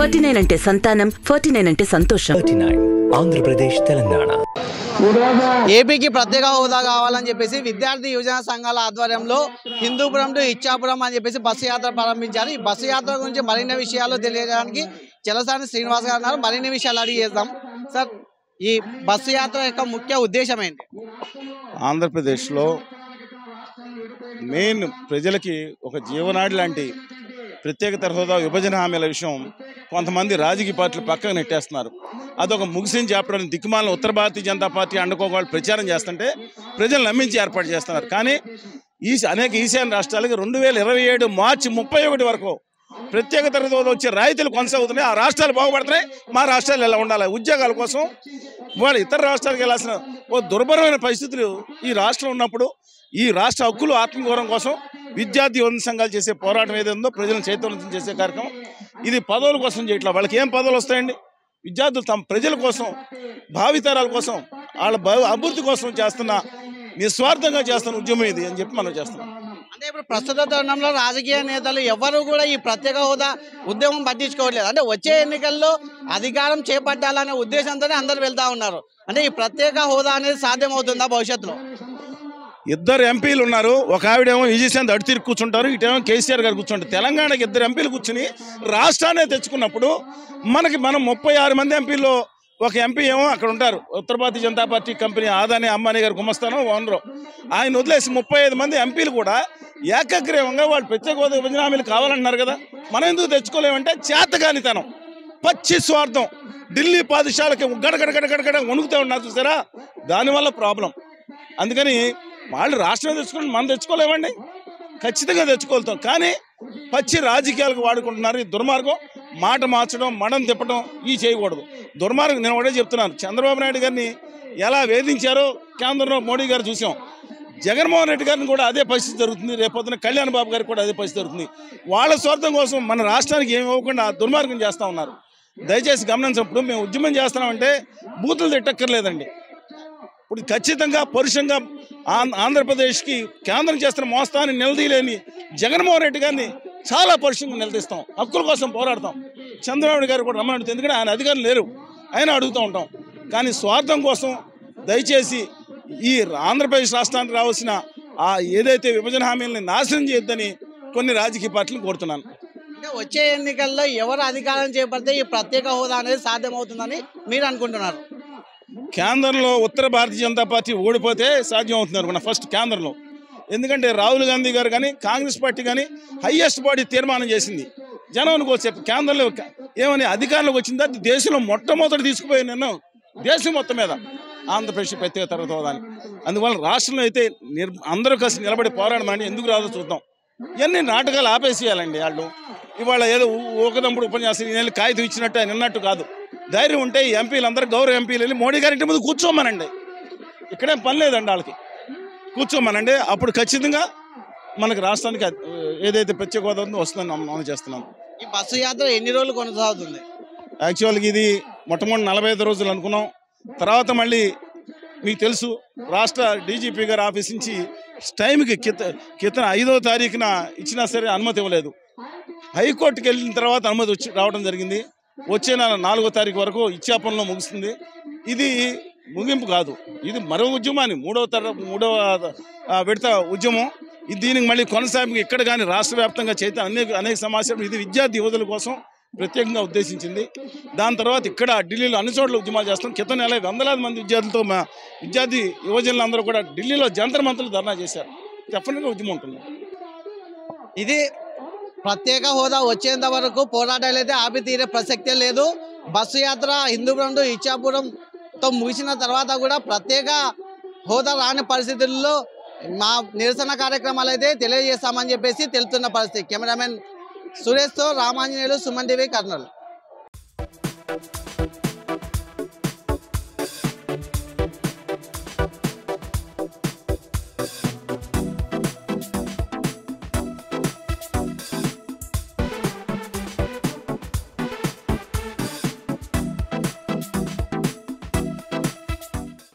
forty nine అంటే సంతానం forty nine అంటే సంతోషం థర్టీ నైన్ ఆంధ్రప్రదేశ్ తెలంగాణ ఏపీకి ప్రత్యేక హోదా కావాలని చెప్పేసి విద్యార్థి యువజన సంఘాల ఆధ్వర్యంలో హిందూపురం టు ఇచ్చాపురం అని చెప్పేసి బస్సు యాత్ర ప్రారంభించారు ఈ బస్సు యాత్ర గురించి మరిన్ని విషయాలు తెలియజేయడానికి చలసాని శ్రీనివాస్ గారు ఉన్నారు మరిన్ని విషయాలు అడిగి చేద్దాం సార్ ఈ బస్సు యాత్ర యొక్క ముఖ్య ఉద్దేశం ఏంటి ఆంధ్రప్రదేశ్లో మెయిన్ ప్రజలకి ఒక జీవనాడి లాంటి ప్రత్యేక హోదా విభజన హామీల విషయం కొంతమంది రాజకీయ పార్టీలు పక్కకు నెట్టేస్తున్నారు అదొక ముగిసిన చాప్టర్ దిక్కుమాలిన ఉత్తర భారతీయ జనతా పార్టీ అండుకోవాళ్ళు ప్రచారం చేస్తుంటే ప్రజలు నమ్మించి ఏర్పాటు చేస్తున్నారు కానీ ఈ అనేక ఈశాన్య రాష్ట్రాలకి రెండు వేల ఇరవై ఏడు మార్చి ముప్పై ఒకటి వరకు ప్రత్యేక తరగతి హోదా వచ్చే రాయితీలు కొనసాగుతున్నాయి ఆ రాష్ట్రాలు బాగుపడుతున్నాయి మా రాష్ట్రాలు ఎలా ఉండాలి ఉద్యోగాల కోసం వాళ్ళు ఇతర రాష్ట్రాలకు వెళ్ళాల్సిన ఓ దుర్భరమైన పరిస్థితులు ఈ రాష్ట్రం ఉన్నప్పుడు ఈ రాష్ట్ర హక్కులు ఆత్మగౌరవం కోసం విద్యార్థి యువత సంఘాలు చేసే పోరాటం ఏదైతే ఉందో ప్రజలను చైతన్యం చేసే కార్యక్రమం ఇది పదవుల కోసం చేయట్లా వాళ్ళకి ఏం పదవులు వస్తాయండి విద్యార్థులు తమ ప్రజల కోసం భావితరాల కోసం వాళ్ళ భవి- అభివృద్ధి కోసం చేస్తున్న నిస్వార్థంగా చేస్తున్న ఉద్యమం ఇది అని చెప్పి మనం చేస్తున్నాం అంటే ఇప్పుడు ప్రస్తుత తరుణంలో రాజకీయ నేతలు ఎవరు కూడా ఈ ప్రత్యేక హోదా ఉద్యమం పట్టించుకోవట్లేదు అంటే వచ్చే ఎన్నికల్లో అధికారం చేపట్టాలనే ఉద్దేశంతోనే అందరు వెళ్తా ఉన్నారు అంటే ఈ ప్రత్యేక హోదా అనేది సాధ్యమవుతుందా భవిష్యత్తులో ఇద్దరు ఎంపీలు ఉన్నారు ఒక ఆవిడేమో విజయశాంత్ అడు తిరిగి కూర్చుంటారు ఇటేమో కేసీఆర్ గారు కూర్చుంటారు తెలంగాణకి ఇద్దరు ఎంపీలు కూర్చుని రాష్ట్రాన్ని తెచ్చుకున్నప్పుడు మనకి మనం ముప్పై ఆరు మంది ఎంపీల్లో ఒక ఎంపీ ఏమో అక్కడ ఉంటారు ఉత్తర భారతీయ జనతా పార్టీ కంపెనీ ఆదాని అంబానీ గారు గుమస్తాను ఓనరు ఆయన వదిలేసి ముప్పై ఐదు మంది ఎంపీలు కూడా ఏకగ్రీవంగా వాళ్ళు ప్రత్యేక హోదా విభజన హామీలు కావాలన్నారు కదా మనం ఎందుకు తెచ్చుకోలేమంటే చేతగానితనం పచ్చి స్వార్థం ఢిల్లీ పాదశాలకి గడగడగడగడగడ వణుకుతూ ఉన్నారు చూసారా దానివల్ల ప్రాబ్లం అందుకని వాళ్ళు రాష్ట్రం తెచ్చుకుని మనం తెచ్చుకోలేమండి ఖచ్చితంగా తెచ్చుకోగలుగుతాం కానీ పచ్చి రాజకీయాలకు వాడుకుంటున్నారు ఈ దుర్మార్గం మాట మార్చడం మడం తిప్పడం ఈ చేయకూడదు దుర్మార్గం నేను ఒకటే చెప్తున్నాను చంద్రబాబు నాయుడు గారిని ఎలా వేధించారో కేంద్రంలో మోడీ గారు చూసాం జగన్మోహన్ రెడ్డి గారిని కూడా అదే పరిస్థితి జరుగుతుంది రేపొద్దున కళ్యాణ్ బాబు గారికి కూడా అదే పరిస్థితి జరుగుతుంది వాళ్ళ స్వార్థం కోసం మన రాష్ట్రానికి ఏమి ఇవ్వకుండా దుర్మార్గం చేస్తూ ఉన్నారు దయచేసి గమనించినప్పుడు మేము ఉద్యమం చేస్తున్నామంటే బూతులు తిట్టక్కర్లేదండి ఇప్పుడు ఖచ్చితంగా పరుషంగా ఆం- ఆంధ్రప్రదేశ్కి కేంద్రం చేస్తున్న మోస్తాన్ని నిలదీయలేని జగన్మోహన్ రెడ్డి గారిని చాలా పరుషంగా నిలదీస్తాం హక్కుల కోసం పోరాడతాం చంద్రబాబు గారు కూడా రమ్మని ఎందుకంటే ఆయన అధికారులు లేరు ఆయన అడుగుతూ ఉంటాం కానీ స్వార్థం కోసం దయచేసి ఈ ఆంధ్రప్రదేశ్ రాష్ట్రానికి రావాల్సిన ఆ ఏదైతే విభజన హామీలని నాశనం చేయొద్దని కొన్ని రాజకీయ పార్టీలు కోరుతున్నాను అంటే వచ్చే ఎన్నికల్లో ఎవరు అధికారం చేపడితే ఈ ప్రత్యేక హోదా అనేది సాధ్యమవుతుందని మీరు అనుకుంటున్నారు కేంద్రంలో ఉత్తర భారతీయ జనతా పార్టీ ఓడిపోతే సాధ్యం అవుతుంది అనుకున్నా ఫస్ట్ కేంద్రంలో ఎందుకంటే రాహుల్ గాంధీ గారు కానీ కాంగ్రెస్ పార్టీ కానీ హయ్యెస్ట్ బాడీ తీర్మానం చేసింది జనం చెప్పి కేంద్రంలో క- ఏమని అధికారంలోకి వచ్చిందా దేశంలో మొట్టమొదటి తీసుకుపోయి నిన్న దేశం మొత్తం మీద ఆంధ్రప్రదేశ్ ప్రత్యేక తరగతి హోదాని అందువల్ల రాష్ట్రంలో అయితే నిర్ అందరూ కలిసి నిలబడి పోరాడమని ఎందుకు రాదో చూద్దాం ఇవన్నీ నాటకాలు ఆపేసేయాలండి వాళ్ళు ఇవాళ ఏదో ఊకదంపుడు ఉపన్యాసం ఈ నెల కాగితం ఇచ్చినట్టు ఆయన నిన్నట్టు కాదు ధైర్యం ఉంటే ఈ ఎంపీలు అందరూ గౌరవ ఎంపీలు వెళ్ళి మోడీ గారి ఇంటి ముందు కూర్చోమనండి ఇక్కడేం పని లేదండి వాళ్ళకి కూర్చోమనండి అప్పుడు ఖచ్చితంగా మనకి రాష్ట్రానికి అది, ఏదైతే ప్రత్యేక హోదా ఉందో వస్తుందని మనం మనం చేస్తున్నాం ఈ బస్సు యాత్ర ఎన్ని రోజులు కొనసాగుతుంది యాక్చువల్గా ఇది మొట్టమొదటి నలభై ఐదు రోజులు అనుకున్నాం తర్వాత మళ్ళీ మీకు తెలుసు రాష్ట్ర డీజీపీ గారి ఆఫీస్ నుంచి టైంకి కిత కితన ఐదో తారీఖున ఇచ్చినా సరే అనుమతి ఇవ్వలేదు హైకోర్టుకి వెళ్ళిన తర్వాత అనుమతి వచ్చి రావడం జరిగింది వచ్చే నెల నాలుగో తారీఖు వరకు ఇచ్చాపనలో ముగుస్తుంది ఇది ముగింపు కాదు ఇది మరో ఉద్యమాన్ని మూడవ తర మూడవ ఆ, విడత ఉద్యమం ఇది దీనికి మళ్ళీ కొనసాగింపు ఇక్కడ కానీ రాష్ట్ర వ్యాప్తంగా చేత అనేక అనేక సమాచారం ఇది విద్యార్థి యువతుల కోసం ప్రత్యేకంగా ఉద్దేశించింది దాని తర్వాత ఇక్కడ ఢిల్లీలో అన్ని చోట్ల ఉద్యమాలు చేస్తాం క్రితం నెల వందలాది మంది విద్యార్థులతో మా విద్యార్థి యువజనులు అందరూ కూడా ఢిల్లీలో జంతర్ మంత్రులు ధర్నా చేశారు డెఫినెట్గా ఉద్యమం ఉంటుంది ఇది ప్రత్యేక హోదా వచ్చేంత వరకు పోరాటాలు అయితే ఆపి తీరే ప్రసక్తే లేదు బస్సు యాత్ర హిందూపురం టు ఇచ్చాపురంతో ముగిసిన తర్వాత కూడా ప్రత్యేక హోదా రాని పరిస్థితుల్లో మా నిరసన కార్యక్రమాలు అయితే తెలియజేస్తామని చెప్పేసి తెలుతున్న పరిస్థితి కెమెరామెన్ సురేష్తో రామాంజనేయులు సుమన్ టీవీ కర్నూలు